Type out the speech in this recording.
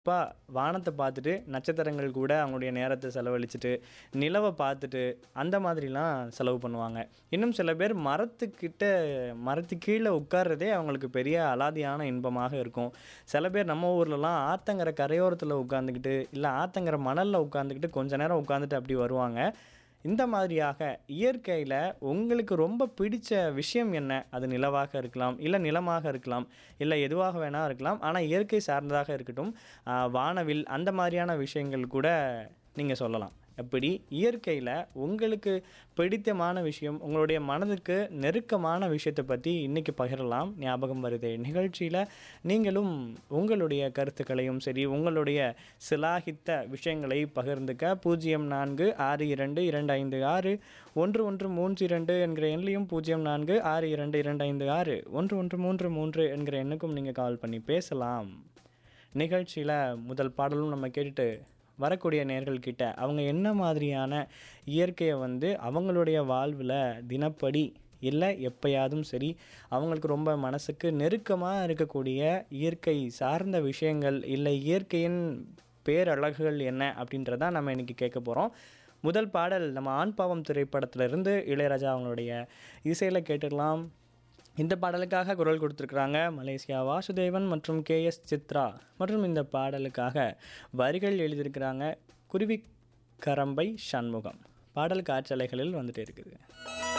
அப்பா வானத்தை பார்த்துட்டு நட்சத்திரங்கள் கூட அவங்களுடைய நேரத்தை செலவழிச்சுட்டு நிலவை பார்த்துட்டு அந்த மாதிரிலாம் செலவு பண்ணுவாங்க இன்னும் சில பேர் மரத்துக்கிட்ட மரத்து கீழே உட்கார்றதே அவங்களுக்கு பெரிய அலாதியான இன்பமாக இருக்கும் சில பேர் நம்ம ஊர்லலாம் ஆத்தங்கரை கரையோரத்தில் உட்காந்துக்கிட்டு இல்லை ஆத்தங்கரை மணலில் உட்காந்துக்கிட்டு கொஞ்ச நேரம் உட்காந்துட்டு அப்படி வருவாங்க இந்த மாதிரியாக இயற்கையில் உங்களுக்கு ரொம்ப பிடிச்ச விஷயம் என்ன அது நிலவாக இருக்கலாம் இல்லை நிலமாக இருக்கலாம் இல்லை எதுவாக வேணா இருக்கலாம் ஆனால் இயற்கை சார்ந்ததாக இருக்கட்டும் ஆஹ் வானவில் அந்த மாதிரியான விஷயங்கள் கூட நீங்கள் சொல்லலாம் எப்படி இயற்கையில் உங்களுக்கு பிடித்தமான விஷயம் உங்களுடைய மனதுக்கு நெருக்கமான விஷயத்தை பற்றி இன்றைக்கி பகிரலாம் ஞாபகம் வருது நிகழ்ச்சியில் நீங்களும் உங்களுடைய கருத்துக்களையும் சரி உங்களுடைய சிலாகித்த விஷயங்களை பகிர்ந்துக்க பூஜ்ஜியம் நான்கு ஆறு இரண்டு இரண்டு ஐந்து ஆறு ஒன்று ஒன்று மூன்று இரண்டு என்கிற எண்ணிலையும் பூஜ்ஜியம் நான்கு ஆறு இரண்டு இரண்டு ஐந்து ஆறு ஒன்று ஒன்று மூன்று மூன்று என்கிற எண்ணுக்கும் நீங்கள் கால் பண்ணி பேசலாம் நிகழ்ச்சியில் முதல் பாடலும் நம்ம கேட்டுட்டு வரக்கூடிய நேர்கள் கிட்ட அவங்க என்ன மாதிரியான இயற்கையை வந்து அவங்களுடைய வாழ்வில் தினப்படி இல்லை எப்பயாதும் சரி அவங்களுக்கு ரொம்ப மனசுக்கு நெருக்கமாக இருக்கக்கூடிய இயற்கை சார்ந்த விஷயங்கள் இல்லை இயற்கையின் பேரழகுகள் என்ன அப்படின்றதான் நம்ம இன்னைக்கு கேட்க போகிறோம் முதல் பாடல் நம்ம ஆண் பாவம் திரைப்படத்திலிருந்து இளையராஜா அவங்களுடைய இசையில் கேட்டுடலாம் இந்த பாடலுக்காக குரல் கொடுத்துருக்குறாங்க மலேசியா வாசுதேவன் மற்றும் கே எஸ் சித்ரா மற்றும் இந்த பாடலுக்காக வரிகள் எழுதியிருக்கிறாங்க குருவி கரம்பை சண்முகம் பாடல் காற்றலைகளில் வந்துட்டு இருக்குது